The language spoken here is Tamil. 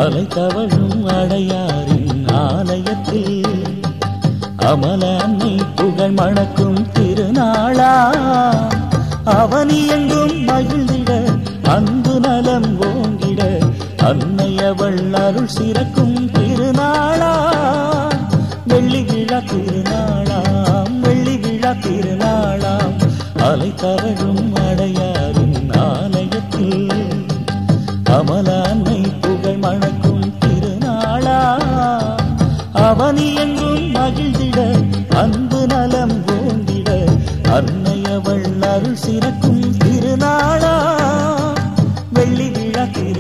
அலை தவழும் அடையாரின் ஆலயத்தில் அமல அன்னை புகழ் மணக்கும் திருநாளா அவனி எங்கும் மகிழ்ந்திட அன்பு நலம் ஓங்கிட அன்னையவள் அருள் சிறக்கும் திருநாளா வெள்ளி விழா திருநாளாம் வெள்ளி விழா திருநாளாம் அலை தவழும் அடையாரின் ஆலயத்தில் அமல அன்னை புகழ் மணக்கும் திருநாளா அவனி எங்கும் மகிழ்ந்திட அன்பு நலம் ஓங்கிட அன்னையவள் அருள் சிறக்கும் திருநாளா வெள்ளி விழா திரு